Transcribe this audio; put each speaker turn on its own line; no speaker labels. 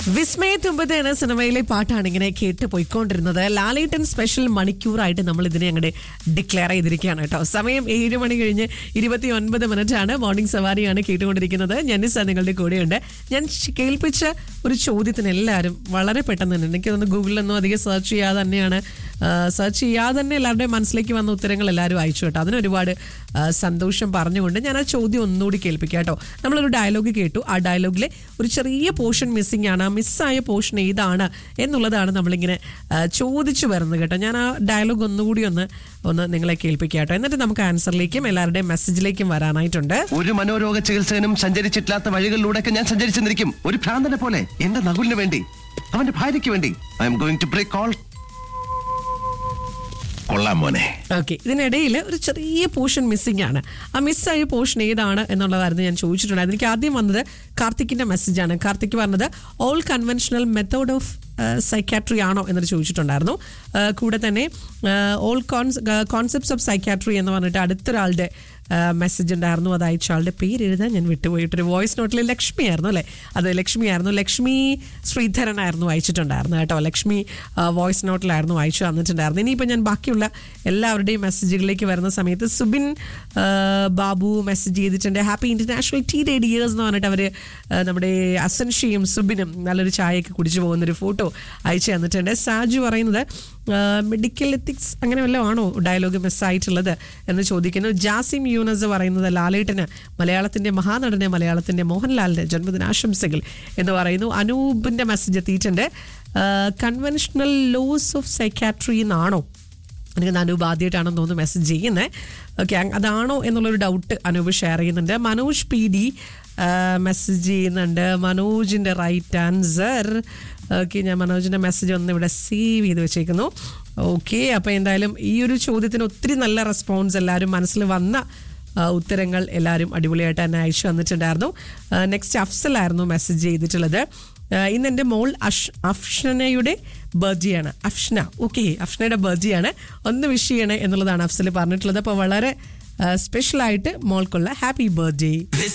വിസ്മയത്തുമ്പത് എന്ന സിനിമയിലെ പാട്ടാണ് ഇങ്ങനെ കേട്ട് പോയിക്കൊണ്ടിരുന്നത് ലാലേട്ടൻ സ്പെഷ്യൽ മണിക്കൂറായിട്ട് നമ്മൾ ഇതിനെ അങ്ങോട്ട് ഡിക്ലെയർ ചെയ്തിരിക്കുകയാണ് കേട്ടോ സമയം ഏഴ് മണി കഴിഞ്ഞ് ഇരുപത്തി ഒൻപത് മിനിറ്റ് ആണ് മോർണിംഗ് സവാരിയാണ് കേട്ടുകൊണ്ടിരിക്കുന്നത് ഞാനിസ നിങ്ങളുടെ കൂടെയുണ്ട് ഞാൻ ശ് കേൾപ്പിച്ച ഒരു ചോദ്യത്തിന് എല്ലാവരും വളരെ പെട്ടെന്ന് തന്നെ എനിക്ക് തോന്നുന്നു ഗൂഗിളിലൊന്നും അധികം സെർച്ച് ചെയ്യാതെ തന്നെയാണ് സെർച്ച് ചെയ്യാതെ തന്നെ എല്ലാവരുടെയും മനസ്സിലേക്ക് വന്ന ഉത്തരങ്ങൾ എല്ലാവരും അയച്ചു കേട്ടോ അതിന് ഒരുപാട് ആ, സന്തോഷം പറഞ്ഞുകൊണ്ട് ഞാൻ ആ ചോദ്യം ഒന്നുകൂടി കേൾപ്പിക്കാം കേട്ടോ നമ്മളൊരു ഡയലോഗ് കേട്ടു ആ ഡയലോഗിലെ ഒരു ചെറിയ പോർഷൻ മിസ്സിംഗ് ആണ് ആ മിസ്സായ പോർഷൻ ഏതാണ് എന്നുള്ളതാണ് നമ്മളിങ്ങനെ ആ, ചോദിച്ചു വരുന്നത് കേട്ടോ ഞാൻ ആ ഡയലോഗ് ഒന്നുകൂടി ഒന്ന് ഒന്ന് നിങ്ങളെ കേൾപ്പിക്കാം കേട്ടോ എന്നിട്ട് നമുക്ക് ആൻസറിലേക്കും എല്ലാവരുടെയും മെസ്സേജിലേക്കും വരാനായിട്ടുണ്ട്
ഒരു മനോരോഗ ചികിത്സകനും സഞ്ചരിച്ചിട്ടില്ലാത്ത വഴികളിലൂടെയൊക്കെ ഞാൻ സഞ്ചരിച്ചെന്നിരിക്കും ഒരു ഭ്രാന്തനെ പോലെ എന്റെ നകുലിന് വേണ്ടി അവന്റെ ഭാര്യയ്ക്ക് വേണ്ടി I'm going to break all കൊള്ളാം മോനെ
ഓക്കെ ഇതിനിടയിൽ ഒരു ചെറിയ പോർഷൻ മിസ്സിംഗ് ആണ് ആ മിസ്സായ പോർഷൻ ഏതാണ് എന്നുള്ളതായിരുന്നു ഞാൻ ചോദിച്ചിട്ടുണ്ടായിരുന്നു എനിക്ക് ആദ്യം വന്നത് കാർത്തിക്കിന്റെ മെസ്സേജാണ് കാർത്തിക് പറഞ്ഞത് all conventional method of psychiatry ആണോ എന്നൊരു ചോദിച്ചിട്ടുണ്ടായിരുന്നു ആ, കൂടെ തന്നെ ഓൾ കോൺസെപ്റ്റ്സ് ഓഫ് സൈക്കാട്രി എന്ന് പറഞ്ഞിട്ട് അടുത്തൊരാളുടെ മെസ്സേജ് ഉണ്ടായിരുന്നു അത് അയച്ച ആളുടെ പേര് എഴുതാൻ ഞാൻ വിട്ടുപോയിട്ടൊരു വോയിസ് നോട്ടിൽ ലക്ഷ്മി ആയിരുന്നു അല്ലേ അത് ലക്ഷ്മി ആയിരുന്നു ലക്ഷ്മി ശ്രീധരൻ ആയിരുന്നു അയച്ചിട്ടുണ്ടായിരുന്നു കേട്ടോ ലക്ഷ്മി വോയിസ് നോട്ടിലായിരുന്നു അയച്ചു തന്നിട്ടുണ്ടായിരുന്നു ഇനിയിപ്പോൾ ഞാൻ ബാക്കിയുള്ള എല്ലാവരുടെയും മെസ്സേജുകളിലേക്ക് വരുന്ന സമയത്ത് സുബിൻ ആ, ബാബു മെസ്സേജ് ചെയ്തിട്ടുണ്ട് happy international tea day years എന്ന് പറഞ്ഞിട്ട് അവർ നമ്മുടെ അസൻഷിയും സുബിനും നല്ലൊരു ചായയൊക്കെ കുടിച്ചു പോകുന്നൊരു ഫോട്ടോ അയച്ചു തന്നിട്ടുണ്ട് സാജു പറയുന്നത് മെഡിക്കൽ എത്തിക്സ് അങ്ങനെ വല്ലതും ആണോ ഡയലോഗ് മിസ്സായിട്ടുള്ളത് എന്ന് ചോദിക്കുന്നു ജാസിം യൂനസ് പറയുന്നത് ലാലേട്ടന് മലയാളത്തിന്റെ മഹാനടന് മലയാളത്തിന്റെ മോഹൻലാലിന്റെ ജന്മദിനാശംസകൾ എന്ന് പറയുന്നു അനൂപിന്റെ മെസ്സേജ് എത്തിയിട്ടുണ്ട് കൺവെൻഷണൽ ലോസ് ഓഫ് സൈക്കാട്രി എന്നാണോ എനിക്ക് അനൂപ് ആദ്യമായിട്ടാണെന്ന് തോന്നുന്നു മെസ്സേജ് ചെയ്യുന്നത് ഓക്കെ അതാണോ എന്നുള്ളൊരു ഡൗട്ട് അനൂപ് ഷെയർ ചെയ്യുന്നുണ്ട് മനോജ് പി ഡി മെസ്സേജ് ചെയ്യുന്നുണ്ട് മനോജിൻ്റെ റൈറ്റ് ആൻസർ ഓക്കെ ഞാൻ മനോജിൻ്റെ മെസ്സേജ് ഒന്ന് ഇവിടെ സേവ് ചെയ്ത് വെച്ചേക്കുന്നു ഓക്കെ അപ്പോൾ എന്തായാലും ഈ ഒരു ചോദ്യത്തിന് ഒത്തിരി നല്ല റെസ്പോൺസ് എല്ലാവരും മനസ്സിൽ വന്ന ആ, ഉത്തരങ്ങൾ എല്ലാവരും അടിപൊളിയായിട്ട് തന്നെ അയച്ചു വന്നിട്ടുണ്ടായിരുന്നു നെക്സ്റ്റ് അഫ്സലായിരുന്നു മെസ്സേജ് ചെയ്തിട്ടുള്ളത് ആ, ഇന്ന് എൻ്റെ മോൾ അഷ് അഫ്ഷനയുടെ ബർജിയാണ് അഫ്ഷന ഓക്കെ അഫ്ഷനയുടെ ബർജിയാണ് ഒന്ന് വിഷ് ചെയ്യണേ എന്നുള്ളതാണ് അഫ്സൽ പറഞ്ഞിട്ടുള്ളത് അപ്പോൾ വളരെ സ്പെഷ്യലായിട്ട് മോൾക്കുള്ള ഹാപ്പി ബർത്ത്ഡേ
This